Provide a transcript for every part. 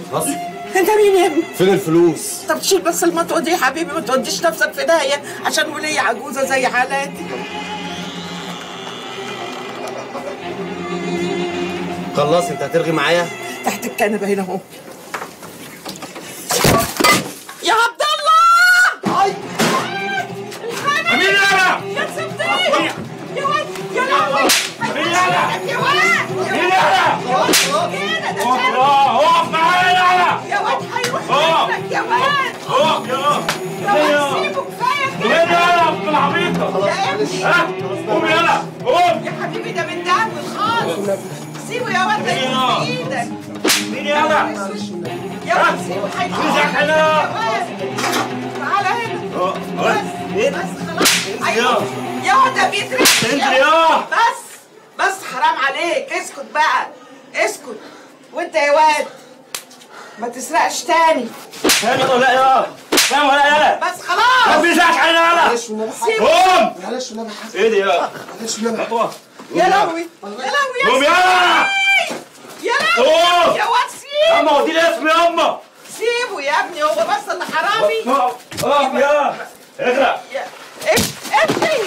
نصر انت مين يا ابني؟ فين الفلوس طب شيل بس المطوه دي يا حبيبي ما توديش نفسك في داهيه عشان ولية عجوزه زي حالاتي خلاص انت هترغي معايا تحت الكنبه هنا اهو يا عبد الله مين يلا؟ يا صديق يا واد يا لهوي مين يلا؟ يا واد مين يلا؟ كده ده اقف اقف معايا يلا يا واد هيروح اقف. منك يا واد اقف يلا يا واد سيبه كفايه مين كده يلا ابن العبيطة؟ يا ابني ها؟ قوم يلا قوم يا حبيبي ده من دم خالص سيبه يا واد ده يكون في ايدك مين يلا؟ يا واد سيبه هيروح امسك هنا يا واد تعالى هنا بس بس خلاص أيوة. يا واد ده بيترعش انزل يا بس بس حرام عليك اسكت بقى اسكت وانت يا واد ما تسرقش تاني فاهم ولا يا فاهم ولا يلا بس ما خلاص بيزعش علينا يلا معلش والنبي حق سيبه قوم معلش والنبي حق ايه دي يا معلش والنبي حق خطوة يا لهوي يا لهوي قوم يا يلا يا لهوي قوم يا واد سيبه ياما ودي لي اسمي ياما سيبه يا ابني هو بس اللي حرامي اقف اقف يا اغرق يا ايه ابني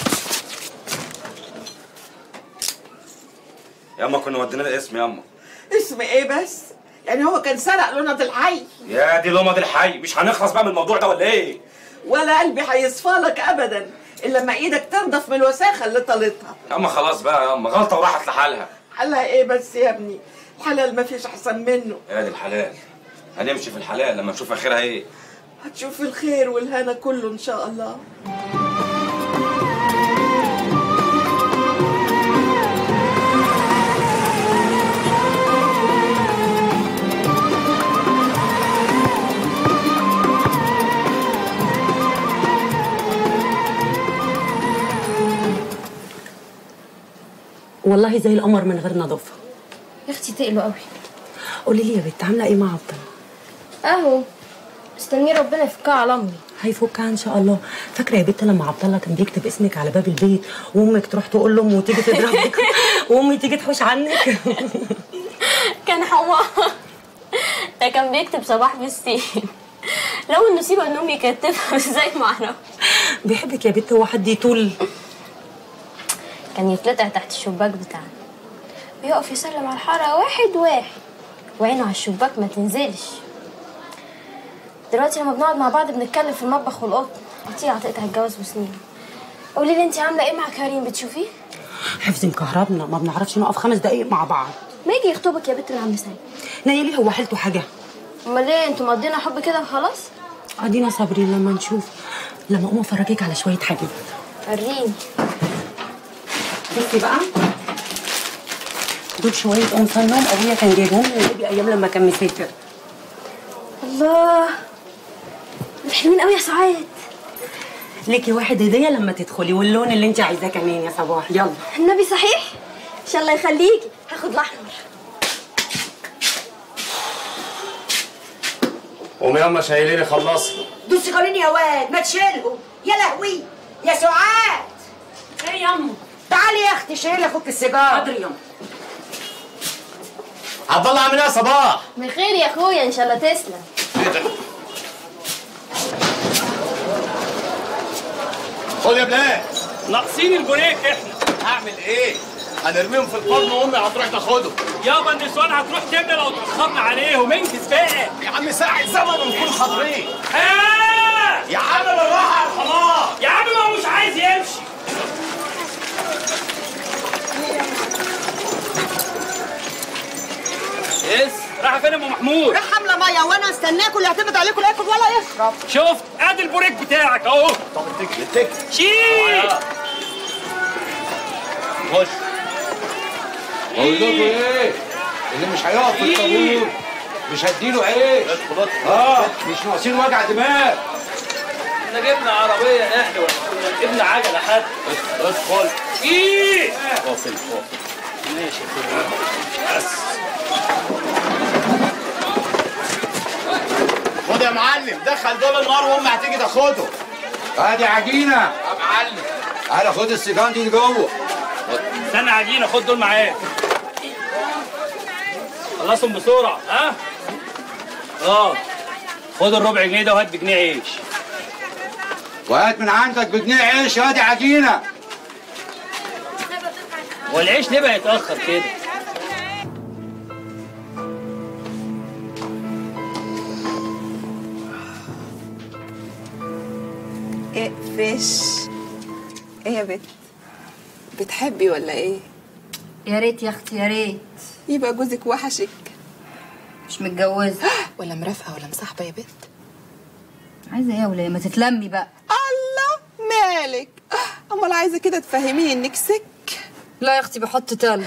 ياما كنا ودينا الاسم ياما اسم ايه بس يعني هو كان سرق لونة الحي يا دي لمض الحي مش هنخلص بقى من الموضوع ده ولا ايه؟ ولا قلبي هيصفالك ابدا الا لما ايدك تنضف من الوساخه اللي طالتها ياما خلاص بقى ياما غلطة وراحت لحالها حلها ايه بس يا ابني الحلال ما فيش احسن منه يا دي الحلال هنمشي في الحلال لما نشوف اخرها ايه هتشوف الخير والهنا كله ان شاء الله والله زي القمر من غير نظافه يا اختي تقلوا قوي قولي لي يا بنت عامله ايه مع عبد الله اهو مستنيه ربنا يفكها على امي هيفكها ان شاء الله فاكره يا بنت لما عبد الله كان بيكتب اسمك على باب البيت وامك تروح تقول له وتيجي تضربك وامي تيجي تحوش عنك كان حمار ده كان بيكتب صباح بالسين لو انه سيبه ان امي كاتبها ازاي ما اعرف بيحبك يا بنت هو حد يطول كان يتلطع تحت الشباك بتاعنا ويقف يسلم على الحاره واحد واحد وعينه على الشباك ما تنزلش دلوقتي لما بنقعد مع بعض بنتكلم في المطبخ والقط بتيجي هتقطع الجواز وسنين قولي لي انت عامله ايه مع كريم بتشوفيه حفظ مكهربنا ما بنعرفش نقف خمس دقايق مع بعض ما يجي يخطبك يا بنت من عم سعيد نايلي هو حالته حاجه امال ايه انتوا مقضينا حب كده وخلاص ادينا صابرين لما نشوف لما اقوم افرجك على شويه حاجات وريني بصي بقى دول شويه قمصان نوم ابويا كان جايبهم لي من ايام لما كان مسافر الله دول حلوين قوي يا سعاد ليكي واحد هديه لما تدخلي واللون اللي انت عايزاه كمان يا صباح يلا النبي صحيح ان شاء الله يخليكي هاخد الاحمر قوم ياما شايليني خلصي دوسي قولين يا واد ما تشيلهم يا لهوي يا سعاد ايه يا امه تعالي يا اختي شيل اخوك السيجاره حاضر يا عبد الله عامل ايه يا صباح بخير يا اخويا ان شاء الله تسلم خد يا بلال ناقصين البريك احنا هعمل ايه هنرميهم في الفرن وامي هتروح تاخدهم يابا النسوان هتروح تملى لو اتاخرنا عليهم انجز بقى يا عم ساعة زمن ونكون حاضرين آه! يا عم بالراحة على الحمار يا عم ما هو مش عايز يمشي يس راح فين ام محمود راح حامله ميه وانا استناكم اللي يعتمد عليكم لا ياكل ولا يشرب شفت ادي البريك بتاعك اهو طب اتكل اتكل شيل خش بقول لكم ايه اللي مش هيقف في الطابور مش هديله عيش اه مش ناقصين وجع دماغ احنا جبنا عربيه نحن ولا كنا جبنا عجله حتى ادخل ايه قافل قافل ماشي بس خد يا معلم دخل دول النار وامي هتيجي تاخده ادي عجينه يا معلم تعالى خد السيجان دي جوه استنى عجينه خد دول معاك خلصهم بسرعه ها اه خد الربع جنيه ده وهات بجنيه عيش وهات من عندك بجنيه عيش يا دي عجينه والعيش ليه بقى يتاخر كده اقفش ايه يا بت بتحبي ولا ايه يا ريت يا اختي يا ريت يبقى جوزك وحشك مش متجوزه ولا مرافقه ولا مصاحبه يا بت عايزه ايه يا وليه ما تتلمي بقى الله مالك امال عايزه كده تفهميني انك سك لا يا اختي بحط تل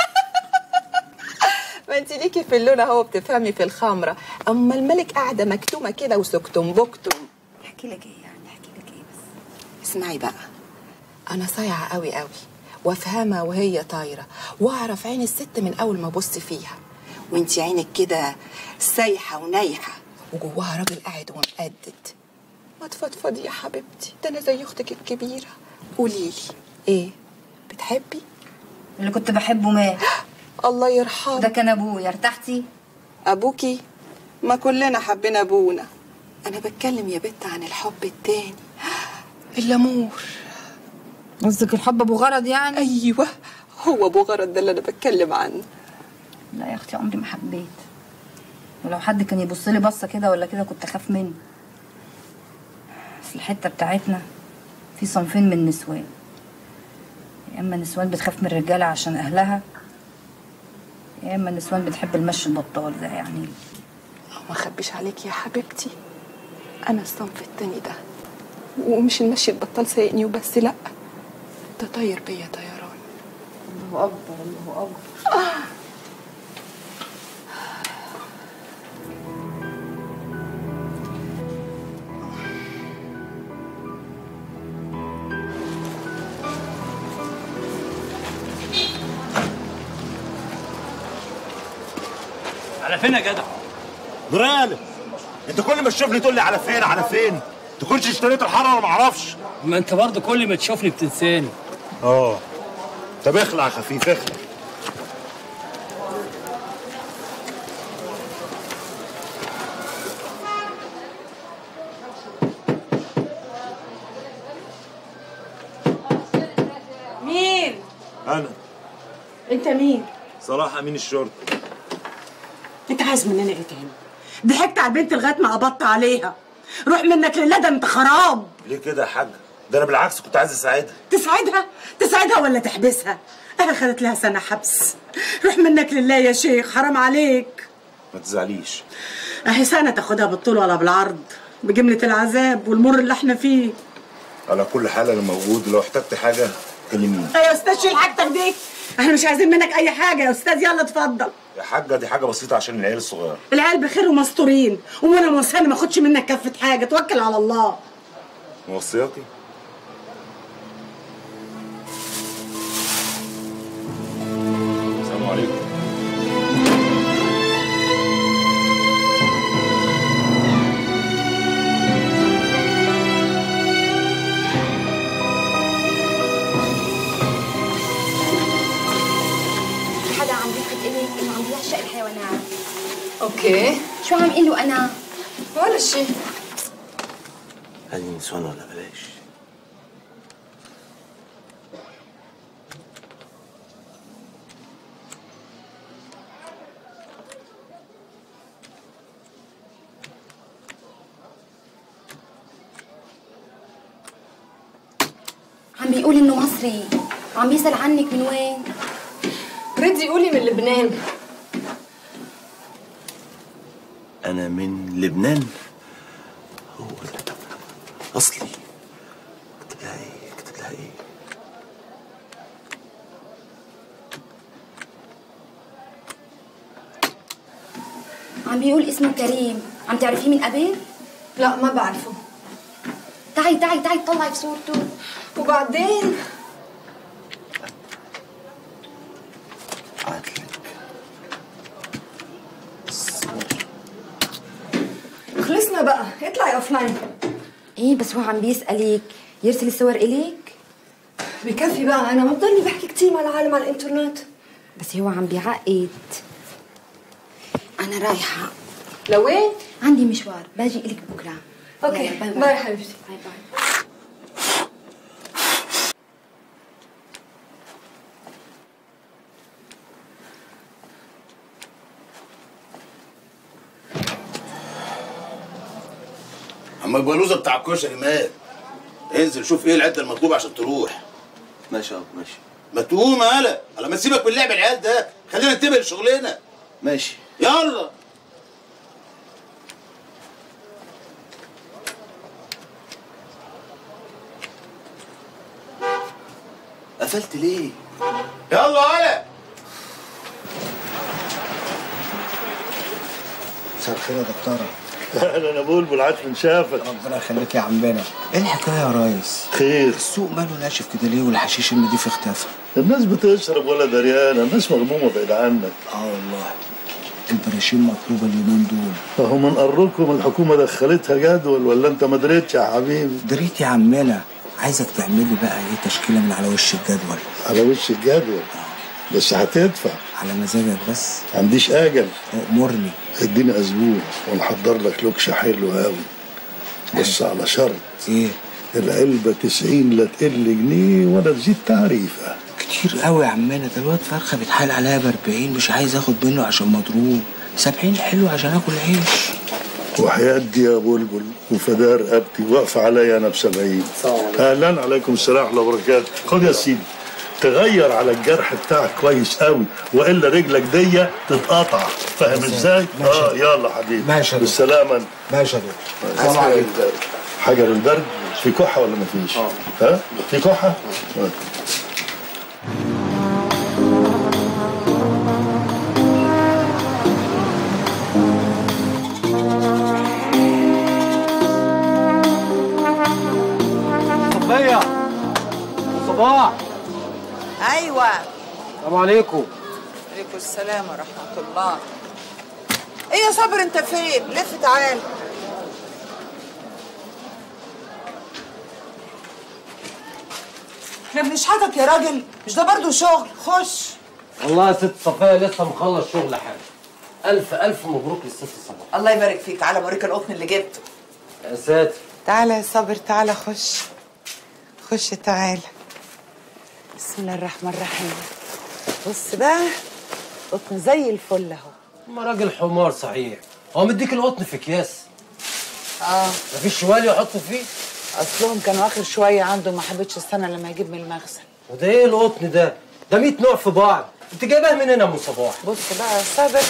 ما انت ليكي في اللون اهو بتفهمي في الخمره اما الملك قاعده مكتومه كده وسكتم بكتم احكي لك ايه يعني احكي لك ايه بس اسمعي بقى انا صايعه قوي قوي وافهمها وهي طايره واعرف عين الست من اول ما ابص فيها وانتي عينك كده سايحه ونايحه وجواها راجل قاعد ومقدد ما تفضفضي يا حبيبتي ده انا زي اختك الكبيره قوليلي ايه بتحبي اللي كنت بحبه مات الله يرحمه ده كان ابويا ارتحتي ابوكي ما كلنا حبينا ابونا انا بتكلم يا بت عن الحب التاني الامور قصدك الحب ابو غرض يعني ايوه هو ابو غرض ده اللي انا بتكلم عنه لا يا اختي عمري ما حبيت ولو حد كان يبص لي بصه كده ولا كده كنت اخاف منه بس الحته بتاعتنا في صنفين من النسوان يا اما نسوان بتخاف من الرجاله عشان اهلها يا اما نسوان بتحب المشي البطال ده يعني ما اخبيش عليك يا حبيبتي انا الصنف التاني ده ومش المشي البطال سايقني وبس لا ده طاير بيا طيران الله اكبر الله اكبر على فين يا جدع نورال انت كل ما تشوفني تقول لي على فين على فين تكونش اشتريت الحاره ولا ما اعرفش ما انت برضه كل ما تشوفني بتنساني اه طب اخلع يا خفيف اخلع مين انا انت مين صلاح امين الشرطه انت عايز مننا ايه تاني ضحكت على البنت لغايه ما قبضت عليها روح منك لله ده انت خراب ليه كده يا حاج ده انا بالعكس كنت عايز اساعدها تساعدها تساعدها ولا تحبسها انا خدت لها سنه حبس روح منك لله يا شيخ حرام عليك ما تزعليش اهي سنه تاخدها بالطول ولا بالعرض بجمله العذاب والمر اللي احنا فيه على كل حال انا موجود لو احتجت حاجه كلميني يا استاذ شيل حاجتك دي احنا مش عايزين منك اي حاجه يا استاذ يلا اتفضل يا حاجه دي حاجه بسيطه عشان العيال الصغيره العيال بخير ومستورين وانا موصاني ما اخدش منك كفه حاجه توكل على الله موصياتي السلام عليكم في حدا عم بيلفت إلك انه عم بيعشق الحيوانات اوكي شو عم يقول له انا ولا شيء هذه نسوان ولا بلاش عم بيقول انه مصري عم بيسأل عنك من وين ردي قولي من لبنان انا من لبنان هو ده. اصلي اكتب لها ايه اكتب لها ايه عم بيقول اسمه كريم عم تعرفيه من قبل لا ما بعرفه تعي تعي تعي طلعي بصورته وبعدين عاتلك خلصنا بقى اطلعي اوف لاين ايه بس هو عم بيسألك يرسل الصور إليك بكفي بقى انا ما بضلني بحكي كتير مع العالم على الانترنت بس هو عم بيعقد انا رايحه لوين؟ عندي مشوار باجي لك بكره اوكي يلا، باي باي. باي حبيبتي باي باي اما البلوزه بتاع الكشري مات انزل شوف ايه العده المطلوبه عشان تروح ماشي اه ماشي ما تقوم هلا على ما تسيبك من لعب العيال ده خلينا ننتبه لشغلنا ماشي يلا قفلت ليه؟ يلا هلا مساء الخير يا دكتورة اهلا انا بلبل عاش من شافك ربنا يخليك يا عمنا ايه الحكايه يا ريس خير السوق ماله ناشف كده ليه والحشيش النضيف اختفى الناس بتشرب ولا دريانه الناس مغمومه بعيد عنك اه والله البراشيم مطلوبه اليومين دول فهو من قركم الحكومه دخلتها جدول ولا انت ما دريتش يا حبيبي دريت يا عمنا عايزك تعملي بقى ايه تشكيله من على وش الجدول على وش الجدول بس هتدفع على مزاجك بس عنديش اجل امرني اديني اسبوع ونحضر لك لوكشه حلو قوي بس على شرط ايه العلبه 90 لا تقل جنيه ولا تزيد تعريفه كتير قوي يا عمنا ده الواد فرخه بيتحايل عليا ب 40 مش عايز اخد منه عشان مضروب 70 حلو عشان اكل عيش وحياة دي يا بلبل وفداء رقبتي واقفة عليا أنا بسبعين أهلا عليكم السلام ورحمة الله وبركاته خد يا سيدي تغير على الجرح بتاعك كويس قوي والا رجلك دي تتقطع فاهم ازاي؟ اه يلا حبيبي ماشي يا دكتور. بالسلامة ماشي يا دكتور السلام حاجة عليكم للبرد. حاجة للبرد في كحة ولا مفيش؟ ها؟ في كحة؟ آه. صبية صباح ايوه السلام عليكم عليكم السلام ورحمه الله ايه يا صابر انت فين لف تعال احنا بنشحتك يا راجل مش ده برضو شغل خش والله يا ست صفية لسه مخلص شغل حاجة ألف ألف مبروك للست صباح الله يبارك فيك تعالى اوريك القطن اللي جبته يا ساتر تعالى يا صابر تعالى خش خش تعالى بسم الله الرحمن الرحيم بص بقى قطن زي الفل اهو ما راجل حمار صحيح هو مديك القطن في أكياس اه مفيش شوال يحطوا فيه اصلهم كانوا اخر شويه عنده ما حبيتش استنى لما يجيب من المخزن وده ايه القطن ده؟ ده 100 نوع في بعض انت جايبها منين يا ام صباح؟ بص بقى يا صابر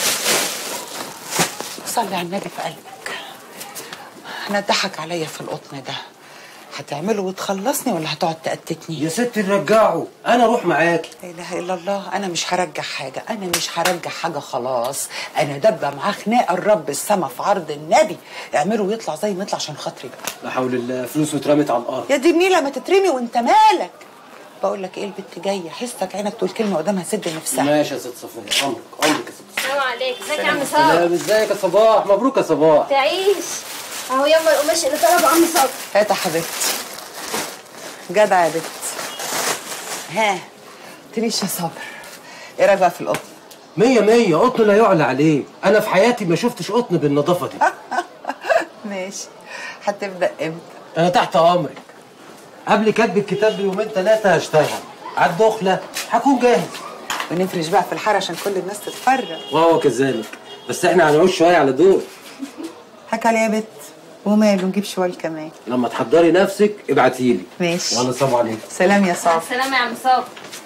صلي على النبي في قلبك انا اتضحك عليا في القطن ده هتعمله وتخلصني ولا هتقعد تقتتني يا ستي نرجعه انا اروح معاكي لا اله الا الله انا مش هرجع حاجه انا مش هرجع حاجه خلاص انا دبه معاه خناقه الرب السما في عرض النبي اعمله ويطلع زي ما يطلع عشان خاطري بقى لا حول الله فلوس اترمت على الارض يا دي النيله ما تترمي وانت مالك بقول لك ايه البت جايه حسك عينك تقول كلمه قدامها سد نفسها ماشي يا ست صفية عمرك عمرك يا ست السلام عليكم ازيك يا عم سلام صابر ازيك يا صباح مبروك يا صباح تعيش اهو يلا القماش اللي طلبه عم صابر هات يا حبيبتي جدع يا بت ها تريش يا صابر ايه رايك بقى في القطن مية مية قطن لا يعلى عليه انا في حياتي ما شفتش قطن بالنظافة دي ماشي هتبدا امتى انا تحت امرك قبل كتب الكتاب بيومين ثلاثة هشتغل على الدخلة هكون جاهز ونفرش بقى في الحاره عشان كل الناس تتفرج وهو كذلك بس احنا هنعوش شوية على دول حكى عليا يا بت وماله نجيب شوال كمان لما تحضري نفسك ابعتيلي ماشي وانا سلام عليكم سلام يا صابر السلام يا عم صابر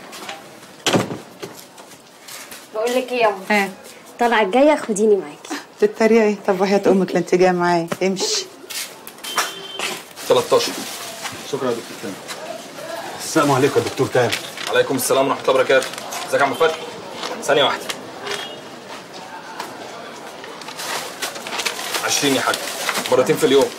بقول لك ايه يا أم؟ ها طالعه الجايه خديني معاكي تتريقي طب وحياة امك لا انت جايه معايا امشي 13 شكرا يا دكتور تامر السلام عليكم يا دكتور تامر عليكم السلام ورحمه الله وبركاته ازيك يا عم فتحي ثانيه واحده 20 يا حاج مرتين في اليوم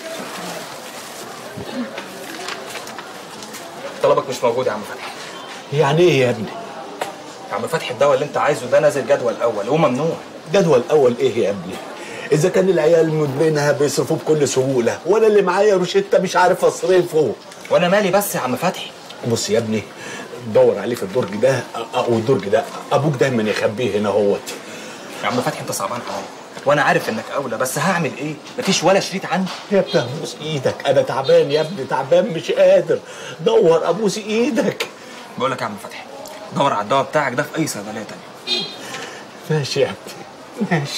طلبك مش موجود يا عم فتحي يعني ايه يا ابني يا عم فتحي الدواء اللي انت عايزه ده نازل جدول اول وممنوع جدول اول ايه يا ابني اذا كان العيال مدمنها بيصرفوه بكل سهوله وانا اللي معايا روشته مش عارف اصرفه وانا مالي بس يا عم فتحي بص يا ابني دور عليه في الدرج ده او الدرج ده ابوك دايما يخبيه هنا اهوت يا عم فتحي انت صعبان عليا وانا عارف انك اولى بس هعمل ايه مفيش ولا شريط عندي يا ابني ابوس ايدك انا تعبان يا ابني تعبان مش قادر دور ابوس ايدك بقول لك يا عم فتحي دور على الدواء بتاعك ده في اي صيدليه تانية ماشي يا ابني ماشي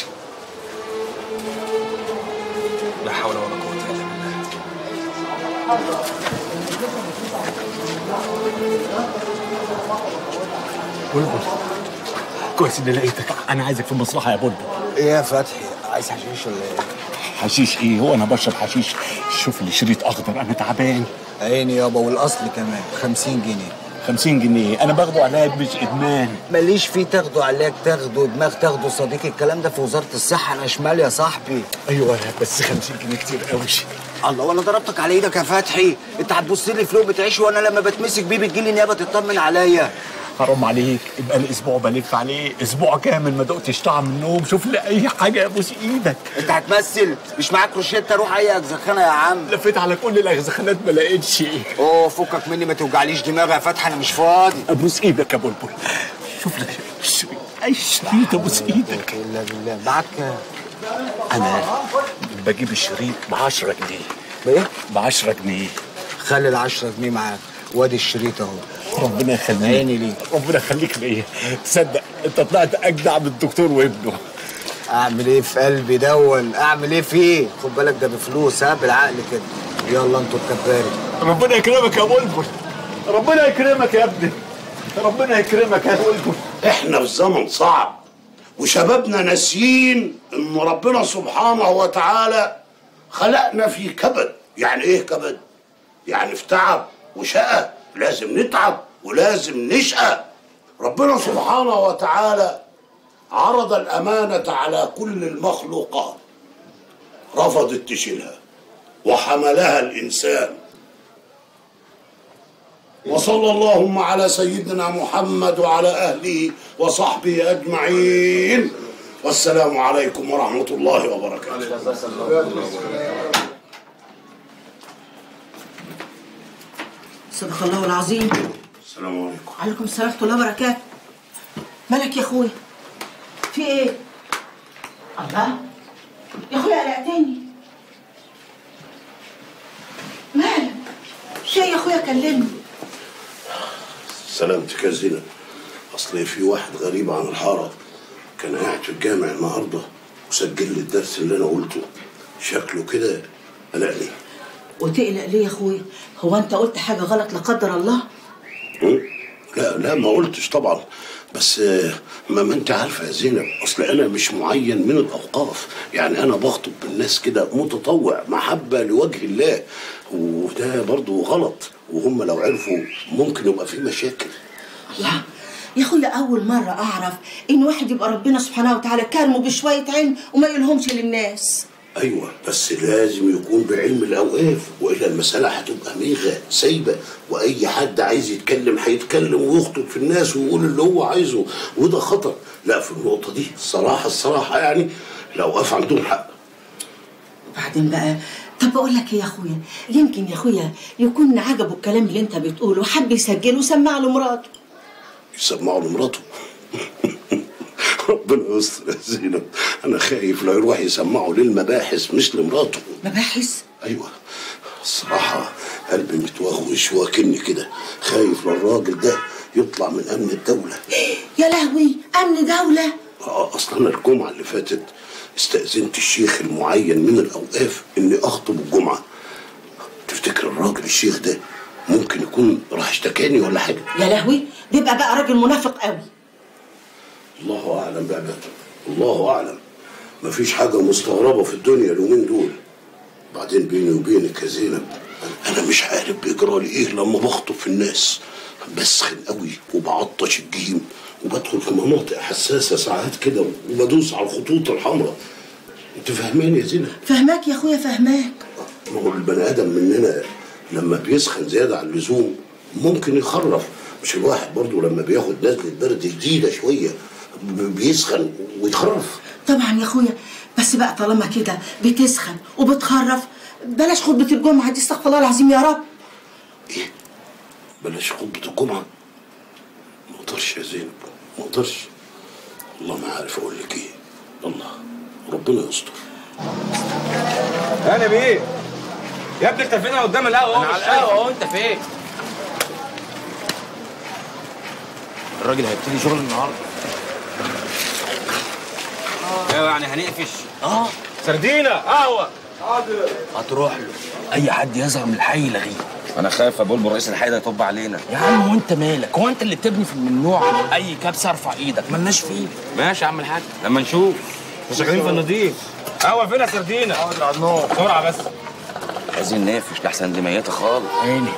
لا حول ولا قوه الا بالله بلبل كويس اني لقيتك انا عايزك في المصلحه يا بلبل ايه يا فتحي عايز حشيش ولا ايه حشيش ايه هو انا بشرب حشيش شوف لي شريط اخضر انا تعبان عيني يابا والاصل كمان 50 جنيه 50 جنيه انا باخده علاج مش ادمان ماليش فيه تاخده علاج تاخده دماغ تاخده صديقي الكلام ده في وزاره الصحه انا شمال يا صاحبي ايوه بس 50 جنيه كتير قوي الله وانا ضربتك على ايدك يا فتحي انت هتبص لي في لقمه عيش وانا لما بتمسك بيه بتجيلي نيابه تطمن عليا حرام عليك يبقى لي اسبوع بلف عليه اسبوع كامل ما دقتش طعم النوم شوف لي اي حاجه ابوس ايدك انت هتمثل مش معاك روشته روح اي اجزخانه يا عم لفيت على كل الاجزخانات ما لقيتش اوه فكك مني ما توجعليش دماغي يا فتحي انا مش فاضي ابوس ايدك يا بلبل شوف لك شريط اي شريط ابوس ايدك الا بالله معاك انا بجيب الشريط ب 10 جنيه بايه؟ ب 10 جنيه خلي ال 10 جنيه معاك وادي الشريط اهو ربنا يخليك عيني ليك ربنا يخليك ليا تصدق انت طلعت اجدع من الدكتور وابنه اعمل ايه في قلبي دول اعمل ايه فيه خد بالك ده بفلوس ها بالعقل كده يلا انتوا الكباري ربنا يكرمك يا بلبل ربنا يكرمك يا ابني ربنا يكرمك يا بلبل احنا في زمن صعب وشبابنا ناسيين ان ربنا سبحانه وتعالى خلقنا في كبد يعني ايه كبد يعني في تعب وشقى لازم نتعب ولازم نشقى ربنا سبحانه وتعالى عرض الأمانة على كل المخلوقات رفضت تشيلها وحملها الإنسان وصلى اللهم على سيدنا محمد وعلى أهله وصحبه أجمعين والسلام عليكم ورحمة الله وبركاته صدق الله العظيم السلام عليكم عليكم السلام ورحمه الله وبركاته مالك يا اخويا في ايه الله يا اخويا قلقتني مالك في ايه يا اخويا كلمني سلامتك يا زينب أصل في واحد غريب عن الحارة كان قاعد في الجامع النهاردة وسجل لي الدرس اللي أنا قلته شكله كده قلقني وتقلق ليه يا اخويا هو انت قلت حاجه غلط لا قدر الله م? لا لا ما قلتش طبعا بس آه، ما, ما انت عارفه يا زينب اصل انا مش معين من الاوقاف يعني انا بخطب بالناس كده متطوع محبه لوجه الله وده برضو غلط وهم لو عرفوا ممكن يبقى في مشاكل الله يا اخويا اول مره اعرف ان واحد يبقى ربنا سبحانه وتعالى كرمه بشويه علم وما يقولهمش للناس ايوه بس لازم يكون بعلم الاوقاف والا المساله هتبقى ميغه سايبه واي حد عايز يتكلم هيتكلم ويخطب في الناس ويقول اللي هو عايزه وده خطر لا في النقطه دي الصراحه الصراحه يعني الاوقاف عندهم حق وبعدين بقى طب بقول لك ايه يا اخويا يمكن يا اخويا يكون عجبه الكلام اللي انت بتقوله وحب يسجله وسمعه لمراته يسمعوا لمراته ربنا يستر يا زينب انا خايف لا يروح يسمعوا للمباحث مش لمراته مباحث ايوه الصراحه قلبي متوغوش واكني كده خايف للراجل ده يطلع من امن الدوله يا لهوي امن دوله آه، اصل انا الجمعه اللي فاتت استاذنت الشيخ المعين من الاوقاف اني اخطب الجمعه تفتكر الراجل الشيخ ده ممكن يكون راح اشتكاني ولا حاجه يا لهوي بيبقى بقى راجل منافق قوي الله اعلم بعباده الله اعلم مفيش حاجه مستغربه في الدنيا اليومين دول بعدين بيني وبينك يا زينب انا مش عارف بيجرى لي ايه لما بخطب في الناس بسخن قوي وبعطش الجيم وبدخل في مناطق حساسه ساعات كده وبدوس على الخطوط الحمراء انت فاهماني يا زينب فهماك يا اخويا فهماك ما هو البني ادم مننا لما بيسخن زياده عن اللزوم ممكن يخرف مش الواحد برضو لما بياخد نزله برد جديده شويه ب- بيسخن ويخرف طبعا يا اخويا بس بقى طالما كده بتسخن وبتخرف بلاش خطبه الجمعه دي استغفر الله العظيم يا رب بلاش خطبه الجمعه ما اقدرش يا زينب ما اقدرش والله ما عارف اقول لك ايه الله ربنا يستر انا بيه يا ابني اختفينا قدام القهوه انا على القهوه اهو انت فين الراجل هيبتدي شغل النهارده ايوه يعني هنقفش اه سردينه قهوه هتروح له اي حد يزهق من الحي يلغيه انا خايف يا بلبل رئيس الحي ده يطب علينا يا عم وانت مالك هو انت اللي بتبني في الممنوع اي كبسه ارفع ايدك ملناش فيه ماشي يا عم الحاج لما نشوف مش شغالين في النضيف قهوه فين يا سردينه حاضر على النار بسرعه بس عايزين نقفش لحسن دي ميته خالص عيني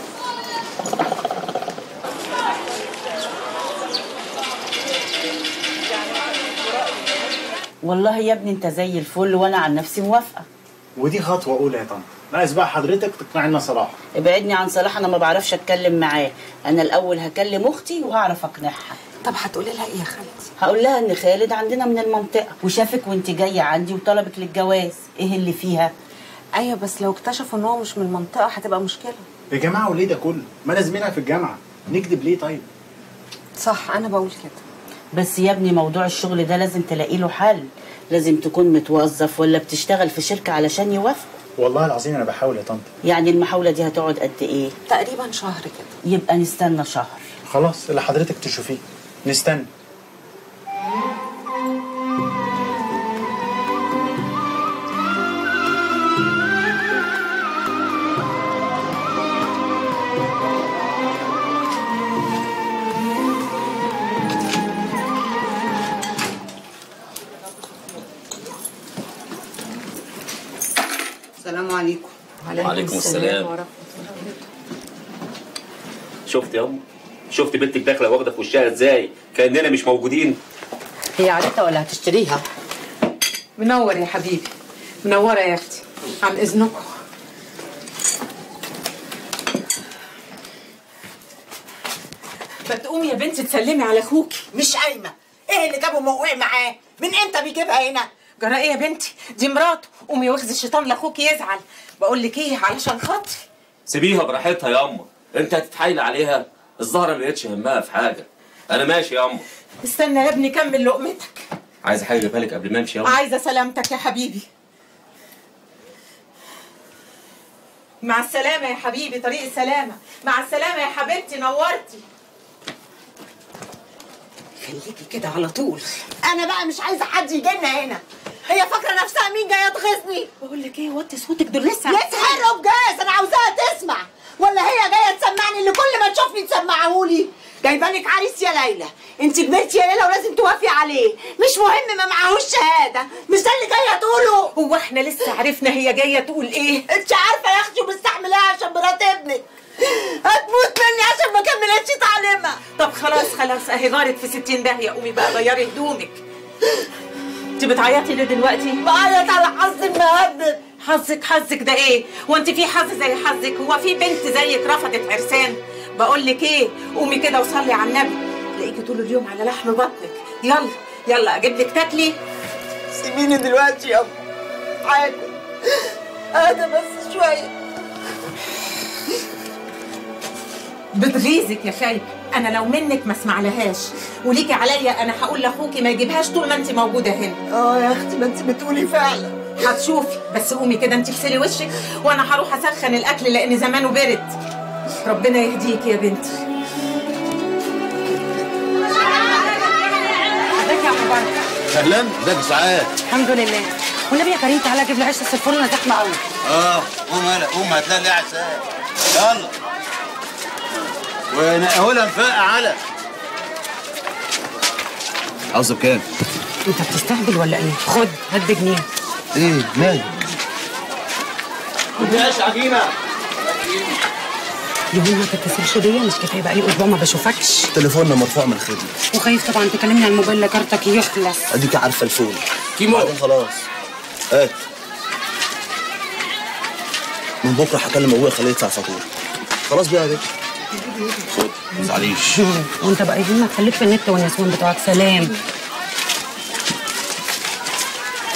والله يا ابني انت زي الفل وانا عن نفسي موافقه ودي خطوه اولى يا طنط ناقص بقى حضرتك تقنعي لنا صلاح ابعدني عن صلاح انا ما بعرفش اتكلم معاه انا الاول هكلم اختي وهعرف اقنعها طب هتقولي لها ايه يا خالتي هقول لها ان خالد عندنا من المنطقه وشافك وانت جايه عندي وطلبك للجواز ايه اللي فيها ايوه بس لو اكتشفوا ان هو مش من المنطقه هتبقى مشكله يا جماعه وليه ده كله ما انا زميلها في الجامعه نكذب ليه طيب صح انا بقول كده بس يا ابني موضوع الشغل ده لازم تلاقي له حل لازم تكون متوظف ولا بتشتغل في شركه علشان يوافق والله العظيم انا بحاول يا طنط يعني المحاوله دي هتقعد قد ايه تقريبا شهر كده يبقى نستنى شهر خلاص اللي حضرتك تشوفيه نستنى السلام عليكم وعليكم السلام. شفت يا ام شفت بنتك داخله واخده في وشها ازاي كاننا مش موجودين هي عادتها ولا هتشتريها منور يا حبيبي منوره يا اختي عن اذنكم ما تقومي يا بنتي تسلمي على اخوكي مش قايمه ايه اللي جابه موقوع معاه من امتى بيجيبها هنا جرى ايه يا بنتي دي مراته قومي واخذي الشيطان لاخوكي يزعل بقول لك ايه علشان خاطري سيبيها براحتها يا اما انت هتتحايل عليها الظاهره ما لقيتش همها في حاجه انا ماشي يا اما استنى يا ابني كمل لقمتك عايز حاجه اجيبها لك قبل ما امشي يا أما؟ عايزه سلامتك يا حبيبي مع السلامه يا حبيبي طريق السلامه مع السلامه يا حبيبتي نورتي خليكي كده على طول انا بقى مش عايزه حد يجي لنا هنا هي فاكره نفسها مين جايه تغيظني بقول لك ايه وطي صوتك دول لسه يتحرقوا بجاز انا عاوزاها تسمع ولا هي جايه تسمعني اللي كل ما تشوفني تسمعهولي جايبالك عريس يا ليلى انت كبرتي يا ليلى ولازم توافقي عليه مش مهم ما معهوش شهاده مش ده اللي جايه تقوله هو احنا لسه عرفنا هي جايه تقول ايه انت عارفه يا اختي ومستحملاها عشان مرات ابنك هتموت مني عشان ما كملتش تعليمها طب خلاص خلاص اهي غارت في 60 داهيه قومي بقى غيري هدومك انت بتعيطي ليه دلوقتي؟ بعيط على حظي المهبب حظك حظك ده ايه؟ هو انت في حظ زي حظك؟ هو في بنت زيك رفضت عرسان؟ بقول لك ايه؟ قومي كده وصلي على النبي تلاقيكي طول اليوم على لحم بطنك يلا يلا اجيب لك تاكلي سيبيني دلوقتي يابا عادي اهدى بس شويه بتغيظك يا خايب انا لو منك ما اسمعلهاش وليكي عليا انا هقول لاخوكي ما يجيبهاش طول ما انت موجوده هنا اه يا اختي ما انت بتقولي فعلا هتشوفي بس قومي كده انت اغسلي وشك وانا هروح اسخن الاكل لان زمانه برد ربنا يهديك يا بنتي ازيك يا ابو بركه اهلا ازيك يا سعاد الحمد لله والنبي يا كريم تعالى جيب لي عيش الفرن زحمه قوي اه قوم هلا قوم هتلاقي لي عسل يلا ونقهولها مفقع على عاوزه بكام؟ انت بتستهبل ولا ايه خد هات بجنيه ايه مالك؟ مفيهاش عجينه يا هو ما تتصلش بيا مش كفايه بقى لي اسبوع ما بشوفكش تليفوننا مرفوع من الخدمه وخايف طبعا تكلمني على الموبايل لا كارتك يخلص اديك عارفه الفول كيمو. بعدين خلاص هات من بكره هكلم ابويا خليه يدفع فاتوره خلاص بقى يا بنت خد ما تزعليش وانت بقى يهمك خليك في النت والنسوان بتوعك سلام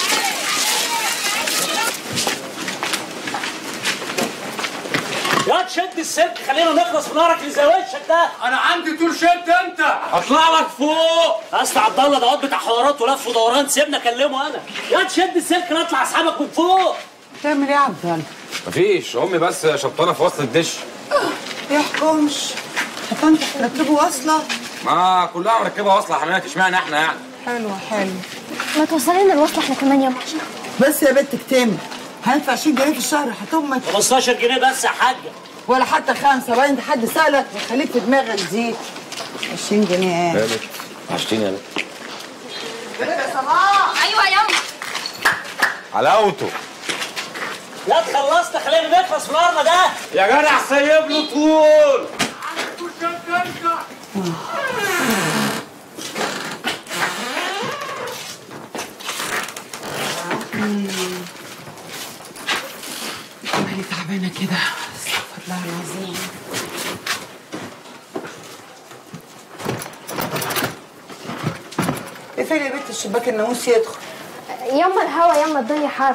ياتش شد السلك خلينا نخلص من نارك اللي زي وشك ده انا عندي طول شد انت هطلع لك فوق اصل عبد الله ده واد بتاع حوارات ولف ودوران سيبنا اكلمه انا يا تشد السلك نطلع اسحبك من فوق تعمل ايه يا عبد الله؟ مفيش امي بس شبطانه في وسط الدش يحكمش انت تركبوا واصله ما كلها مركبه واصله حماك اشمعنى احنا يعني حلو حلو ما توصلي لنا الوصله احنا كمان يا عشان بس يا بنت اكتمي هندفع 20 جنيه في الشهر هتمك 15 جنيه بس يا حاجه ولا حتى خمسه بقى انت حد سالك خليك في دماغك دي 20 جنيه ايه عشتيني يا بنت بنت يا صلاح ايوه يا أم. حلاوته لا تخلصنا خلينا نخلص من نارنا ده يا جدع سيب له طول مالي تعبانه كده استغفر الله العظيم اقفلي يا بنت الشباك الناموس يدخل يما الهوا يما الدنيا حر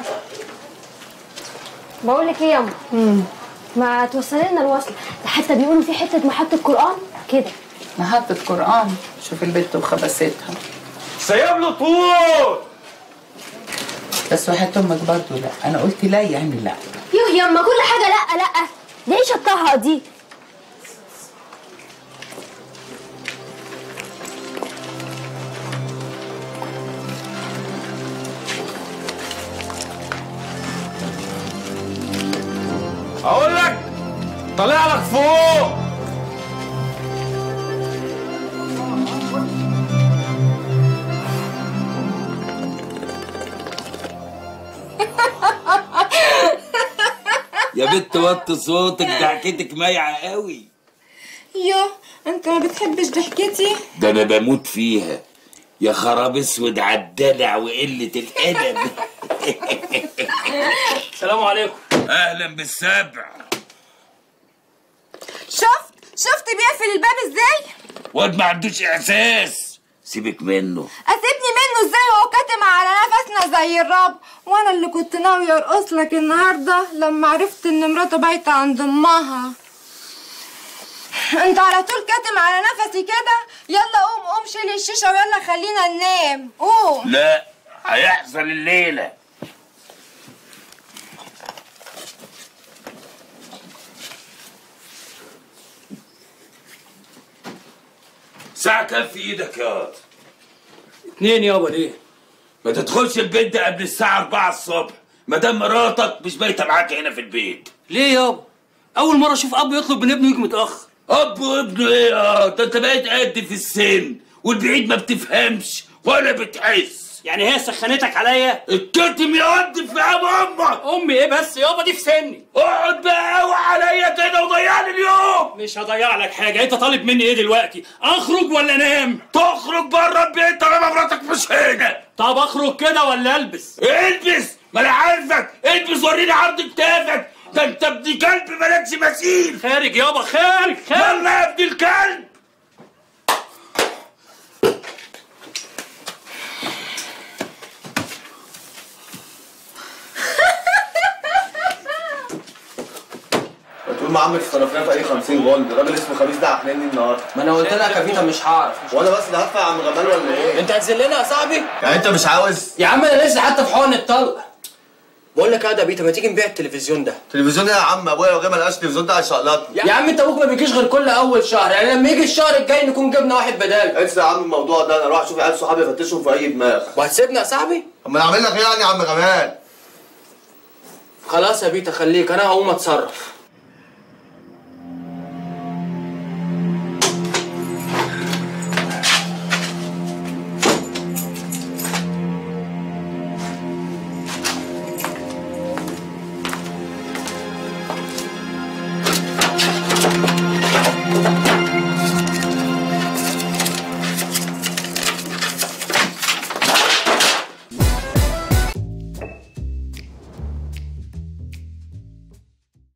بقول لك ايه يما ما توصلي لنا الوصله ده حتى بيقولوا في حته محطه قران كده محطة قرآن شوف البنت وخباستها سيب له طول بس وحياة امك برضه لا انا قلت لا يعني لا يوه يما كل حاجه لا لا دي ايش الطهقه دي اقول لك طالع لك فوق يا بنت وطي صوتك ضحكتك مايعه قوي يو انت ما بتحبش ضحكتي ده انا بموت فيها يا خراب اسود عالدلع وقله الادب السلام عليكم اهلا بالسبع شفت شفت بيقفل الباب ازاي واد ما عندوش احساس سيبك منه اسيبني منه ازاي وهو كاتم على نفسنا زي الرب وانا اللي كنت ناوي ارقص لك النهارده لما عرفت ان مراته بايته عند امها انت على طول كاتم على نفسي كده يلا قوم قوم شيل الشيشه ويلا خلينا ننام قوم لا هيحصل الليله ساعة كام في ايدك يا واد؟ اتنين يابا ليه؟ ما تدخلش البيت ده قبل الساعة 4 الصبح ما دام مراتك مش بايتة معاك هنا في البيت ليه يابا؟ أول مرة أشوف أب يطلب من ابنه يجي متأخر اب وابنه ايه اه ده انت بقيت قد في السن والبعيد ما بتفهمش ولا بتحس يعني هي سخنتك عليا؟ الكتم يا ود في ابو امك أمي إيه بس يابا دي في سني اقعد بقى قوي عليا كده وضيع لي اليوم مش هضيع لك حاجة أنت طالب مني إيه دلوقتي؟ أخرج ولا أنام؟ تخرج بره البيت طالما مراتك مش هنا طب أخرج كده ولا ألبس؟ البس ما انا عارفك البس وريني عرض كتافك ده انت ابن كلب مالكش مثيل خارج يابا خارج خارج يلا يا ابن الكلب تقول ما عمك صرفنا في اي 50 جولد الراجل اسمه خميس ده عقلاني النهارده ما انا قلت لك يا فيتا مش هعرف وانا بس اللي هدفع يا عم غمال ولا ايه؟ انت هتذلنا يا صاحبي يعني انت مش عاوز يا عم انا لسه حتى في حقن الطلق بقول لك ايه يا بيتا ما تيجي نبيع التلفزيون ده تلفزيون ايه يا عم ابويا لو جه ما لقاش تلفزيون ده هيشقلطني يا عم انت ابوك ما بيجيش غير كل اول شهر يعني لما يجي الشهر الجاي نكون جبنا واحد بدال انسى يا عم الموضوع ده انا اروح اشوف عيال صحابي افتشهم في اي دماغ وهتسيبنا يا صاحبي اما انا اعمل لك ايه يعني يا عم غمال خلاص يا بيتا خليك انا هقوم اتصرف